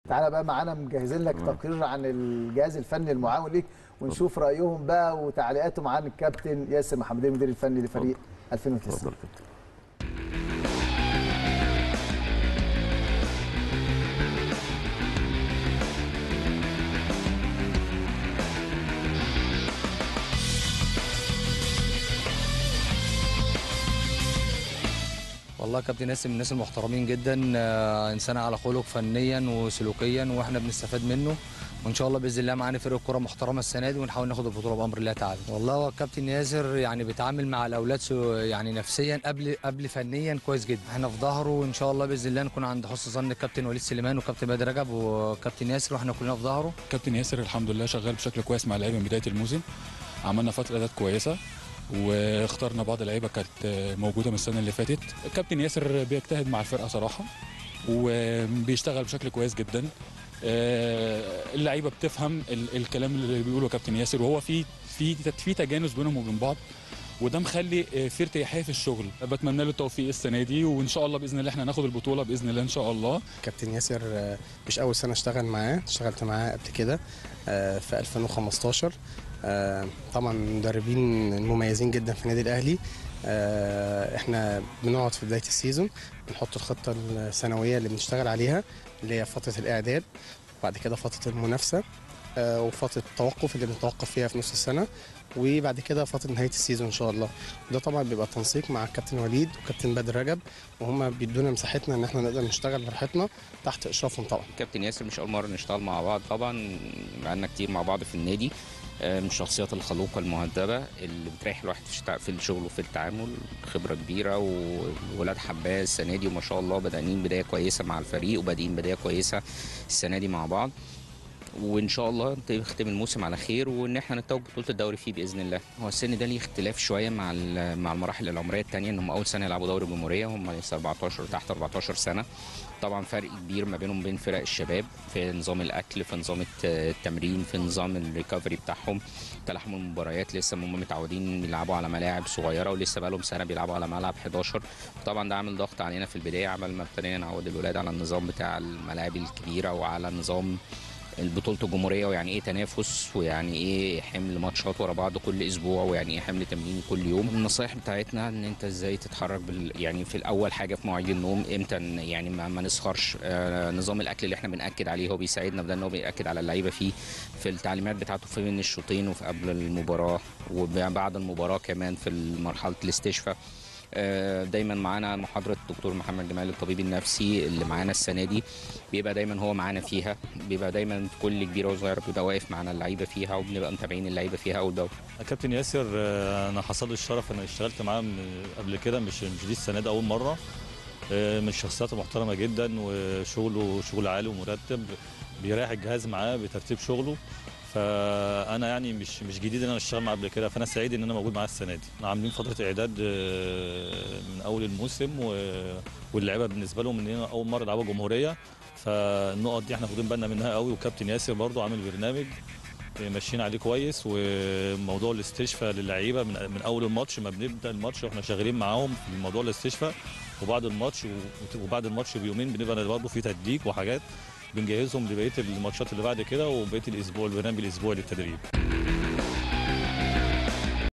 تعالى بقى معانا مجهزين لك تقرير عن الجهاز الفني المعاون ليك ونشوف رايهم بقى وتعليقاتهم عن الكابتن ياسر محمدين المدير الفني لفريق 2009 اتفضل يا كابتن والله كابتن ناسم من الناس المحترمين جدا آه، انسان على خلق فنيا وسلوكيا واحنا بنستفاد منه وان شاء الله باذن الله معانا فرقه كره محترمه السنه دي ونحاول ناخد البطوله بامر الله تعالى والله هو الكابتن ياسر يعني بيتعامل مع الاولاد سو- يعني نفسيا قبل قبل فنيا كويس جدا احنا في ظهره وان شاء الله باذن الله نكون عند حسن ظن الكابتن وليد سليمان وكابتن بدر رجب وكابتن ياسر واحنا كلنا في ظهره كابتن ياسر الحمد لله شغال بشكل كويس مع اللعيبه من بدايه الموسم عملنا فتره اعداد كويسه واخترنا بعض اللعيبه كانت موجوده من السنه اللي فاتت كابتن ياسر بيجتهد مع الفرقه صراحه وبيشتغل بشكل كويس جدا آه، اللعيبه بتفهم ال- الكلام اللي بيقوله كابتن ياسر وهو في في في تجانس بينهم وبين بعض وده مخلي آه، في ارتياحيه في الشغل بتمنى له التوفيق السنه دي وان شاء الله باذن الله احنا هناخد البطوله باذن الله ان شاء الله كابتن ياسر آه، مش اول سنه اشتغل معاه اشتغلت معاه قبل كده آه، في 2015 آه، طبعا مدربين مميزين جدا في النادي الاهلي آه، احنا بنقعد في بدايه السيزون بنحط الخطه السنويه اللي بنشتغل عليها اللي هي فتره الاعداد وبعد كده فتره المنافسه آه، وفتره التوقف اللي بنتوقف فيها في نص السنه وبعد كده فتره نهايه السيزون ان شاء الله وده طبعا بيبقى تنسيق مع الكابتن وليد وكابتن بدر رجب وهم بيدونا مساحتنا ان احنا نقدر نشتغل براحتنا تحت اشرافهم طبعا كابتن ياسر مش اول مره نشتغل مع بعض طبعا بقالنا كتير مع بعض في النادي آه، من الشخصيات الخلوقه المهذبه اللي بتريح الواحد في الشتا- في الشغل وفي التعامل خبره كبيره والولاد حباه السنه دي وما شاء الله بادئين بدايه كويسه مع الفريق وبادئين بدايه كويسه السنه دي مع بعض وان شاء الله نختم الموسم على خير وان احنا نتوج بطوله الدوري فيه باذن الله هو السن ده ليه اختلاف شويه مع ال- مع المراحل العمريه الثانيه ان هم اول سنه يلعبوا دوري الجمهوريه هم لسه 14 تحت 14 سنه طبعا فرق كبير ما بينهم وبين فرق الشباب في نظام الاكل في نظام الت- التمرين في نظام الريكفري بتاعهم تلاحم المباريات لسه هم متعودين يلعبوا على ملاعب صغيره ولسه بقالهم سنه بيلعبوا على ملعب 11 طبعا ده عامل ضغط علينا في البدايه عمل ما ابتدينا نعود الولاد على النظام بتاع الملاعب الكبيره وعلى نظام البطولة الجمهورية ويعني ايه تنافس ويعني ايه حمل ماتشات ورا بعض كل اسبوع ويعني ايه حمل تمرين كل يوم النصايح بتاعتنا ان انت ازاي تتحرك بال يعني في الاول حاجة في مواعيد النوم امتى ن- يعني ما, ما نسخرش آه نظام الاكل اللي احنا بناكد عليه هو بيساعدنا في ده ان هو بياكد على اللعيبة فيه في التعليمات بتاعته في بين الشوطين وفي قبل المباراة وبعد المباراة كمان في مرحلة الاستشفاء آه، دايما معانا محاضره الدكتور محمد جمال الطبيب النفسي اللي معانا السنه دي بيبقى دايما هو معانا فيها بيبقى دايما كل كبيره وصغيره بيبقى واقف معانا اللعيبه فيها وبنبقى متابعين اللعيبه فيها اول باول كابتن ياسر آه، انا حصل لي الشرف انا اشتغلت معاه من- قبل كده مش مش دي السنه دي اول مره آه، من الشخصيات المحترمه جدا وشغله شغل عالي ومرتب بيريح الجهاز معاه بترتيب شغله فانا يعني مش مش جديد ان انا اشتغل معاه قبل كده فانا سعيد ان انا موجود معاه السنه دي احنا عاملين فتره اعداد آه، من اول الموسم و- واللعيبه بالنسبه لهم ان هي اول مره يلعبوا جمهوريه فالنقط دي احنا واخدين بالنا منها قوي وكابتن ياسر برضو عامل برنامج ماشيين عليه كويس وموضوع الاستشفاء للعيبه من, من اول الماتش ما بنبدا الماتش واحنا شغالين معاهم في موضوع الاستشفاء وبعد الماتش و- وبعد الماتش بيومين بنبقى برضه في تدريج وحاجات بنجهزهم لبقيه الماتشات اللي بعد كده وبقيه الاسبوع البرنامج الاسبوعي للتدريب